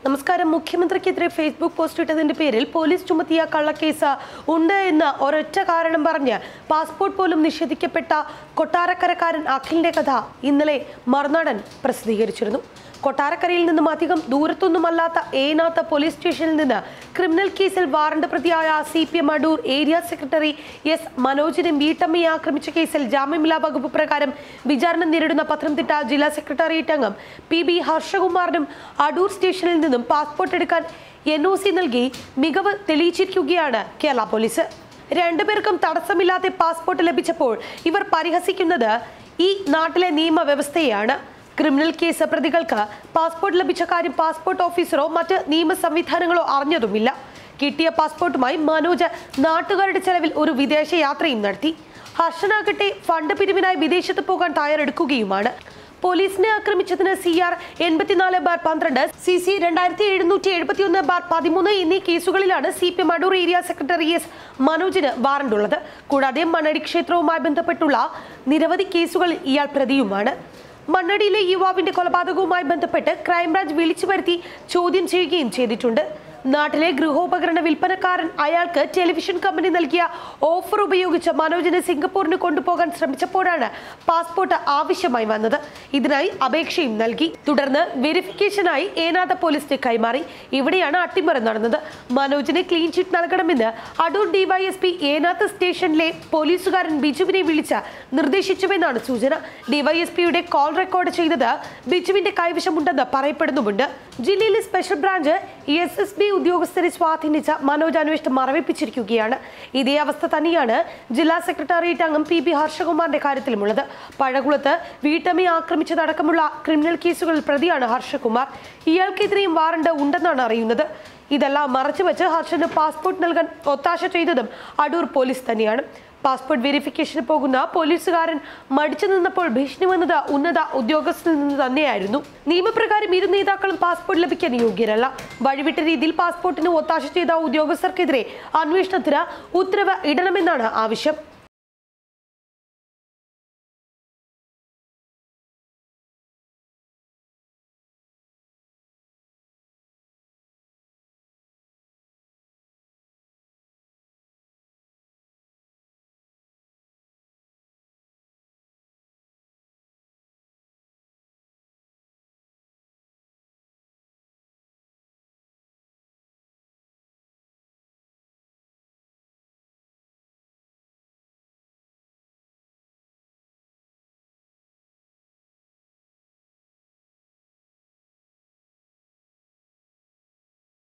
നമസ്കാരം മുഖ്യമന്ത്രിക്കെതിരെ Facebook post ഇട്ടതിന്റെ പേരിൽ പോലീസ് ചുമത്തിയ കള്ളക്കേസ് ഉണ്ട് എന്ന് ഒരൊറ്റ കാരണം പറഞ്ഞ് പാസ്പോർട്ട് പോലും നിഷേധിക്കപ്പെട്ട കൊട്ടാരക്കരക്കാരൻ അഖിലിന്റെ കഥ ഇന്നലെ മറുനാടൻ പ്രസിദ്ധീകരിച്ചിരുന്നു കൊട്ടാരക്കരയിൽ നിന്നും അധികം ദൂരത്തൊന്നുമല്ലാത്ത ഏനാത്ത പോലീസ് സ്റ്റേഷനിൽ നിന്ന് ക്രിമിനൽ കേസിൽ വാറണ്ട് പ്രതിയായ C P M Adoor area secretary S മനോജിനെ വീട്ടമ്മയെ ആക്രമിച്ച കേസിൽ ജാമ്യമില്ലാ വകുപ്പ് പ്രകാരം വിചാരണ നേരിടുന്ന പത്തനംതിട്ട ജില്ലാ സെക്രട്ടേറിയറ്റ് അംഗം പി ബി ഹർഷകുമാറിനും അടൂർ സ്റ്റേഷനിൽ നിന്നും പാസ്പോർട്ട് എടുക്കാൻ എൻ ഒ സി നൽകി മികവ് തെളിയിച്ചിരിക്കുകയാണ് കേരള പോലീസ് രണ്ടുപേർക്കും തടസ്സമില്ലാതെ പാസ്പോർട്ട് ലഭിച്ചപ്പോൾ ഇവർ പരിഹസിക്കുന്നത് ഈ നാട്ടിലെ നിയമവ്യവസ്ഥയാണ് ക്രിമിനൽ കേസ് പ്രതികൾക്ക് പാസ്പോർട്ട് ലഭിച്ച കാര്യം പാസ്പോർട്ട് ഓഫീസറോ മറ്റ് നിയമ സംവിധാനങ്ങളോ അറിഞ്ഞതുമില്ല കിട്ടിയ പാസ്പോർട്ടുമായി മനോജ് നാട്ടുകാരുടെ ചെലവിൽ ഒരു വിദേശ യാത്രയും നടത്തി ഹർഷനാകട്ടെ ഫണ്ട് പിരിവിനായി വിദേശത്ത് പോകാൻ തയ്യാറെടുക്കുകയുമാണ് പോലീസിനെ ആക്രമിച്ചതിന് സി ആർ എൺപത്തിനാല് ബാർ പന്ത്രണ്ട് സി സി രണ്ടായിരത്തി എഴുന്നൂറ്റി എഴുപത്തി ഒന്ന് ബാർ പതിമൂന്ന് എന്നീ കേസുകളിലാണ് C P M Adoor area secretary S മനോജിന് വാറണ്ടുള്ളത് കൂടാതെ മണ്ണടി ക്ഷേത്രവുമായി ബന്ധപ്പെട്ടുള്ള നിരവധി കേസുകളിൽ ഇയാൾ പ്രതിയുമാണ് മണ്ണടിയിലെ യുവാവിന്റെ കൊലപാതകവുമായി ബന്ധപ്പെട്ട് ക്രൈംബ്രാഞ്ച് വിളിച്ചു വരുത്തി ചോദ്യം ചെയ്യുകയും ചെയ്തിട്ടുണ്ട് നാട്ടിലെ ഗൃഹോപകരണ വിൽപ്പനക്കാരൻ അയാൾക്ക് ടെലിവിഷൻ കമ്പനി നൽകിയ ഓഫർ ഉപയോഗിച്ച് മനോജിനെ സിംഗപ്പൂരിന് കൊണ്ടുപോകാൻ ശ്രമിച്ചപ്പോഴാണ് പാസ്പോർട്ട് ആവശ്യമായി വന്നത് ഇതിനായി അപേക്ഷയും നൽകി തുടർന്ന് വെരിഫിക്കേഷനായി ഏനാഥ പോലീസിന് കൈമാറി ഇവിടെയാണ് അട്ടിമറി നടന്നത് മനോജിന് ക്ലീൻ ചിറ്റ് നൽകണമെന്ന് അടൂർ ഡിവൈഎസ്പി ഏനാഥ് സ്റ്റേഷനിലെ പോലീസുകാരൻ ബിജുവിനെ വിളിച്ച് നിർദ്ദേശിച്ചുവെന്നാണ് സൂചന ഡിവൈഎസ്പിയുടെ കോൾ റെക്കോർഡ് ചെയ്തത് ബിജുവിന്റെ കൈവശമുണ്ടെന്ന് പറയപ്പെടുന്നുമുണ്ട് ജില്ലയിലെ special branch S S B ഉദ്യോഗസ്ഥരെ സ്വാധീനിച്ച മനോജ് അന്വേഷണം മറവിപ്പിച്ചിരിക്കുകയാണ് ഇതേ അവസ്ഥ തന്നെയാണ് ജില്ലാ സെക്രട്ടേറിയറ്റ് അംഗം പി ബി ഹർഷകുമാറിന്റെ കാര്യത്തിലുമുള്ളത് പഴകുളത്ത് വീട്ടമ്മയെ ആക്രമിച്ചതടക്കമുള്ള ക്രിമിനൽ കേസുകളിൽ പ്രതിയാണ് ഹർഷകുമാർ ഇയാൾക്കെതിരെയും വാറണ്ട് ഉണ്ടെന്നാണ് അറിയുന്നത് ഇതെല്ലാം മറച്ചുവെച്ച് ഹർഷന് പാസ്പോർട്ട് നൽകാൻ ഒത്താശ ചെയ്തതും അടൂർ പോലീസ് തന്നെയാണ് പാസ്പോർട്ട് വെരിഫിക്കേഷന് പോകുന്ന പോലീസുകാരൻ മടിച്ചു നിന്നപ്പോൾ ഭീഷണി വന്നത് ഉന്നത ഉദ്യോഗസ്ഥരിൽ നിന്ന് തന്നെയായിരുന്നു നിയമപ്രകാരം ഇരു നേതാക്കളും പാസ്പോർട്ട് ലഭിക്കാൻ യോഗ്യരല്ല വഴിവിട്ട രീതിയിൽ പാസ്പോർട്ടിന് ഒത്താശ ചെയ്ത ഉദ്യോഗസ്ഥർക്കെതിരെ അന്വേഷണത്തിന് ഉത്തരവ് ഇടണമെന്നാണ് ആവശ്യം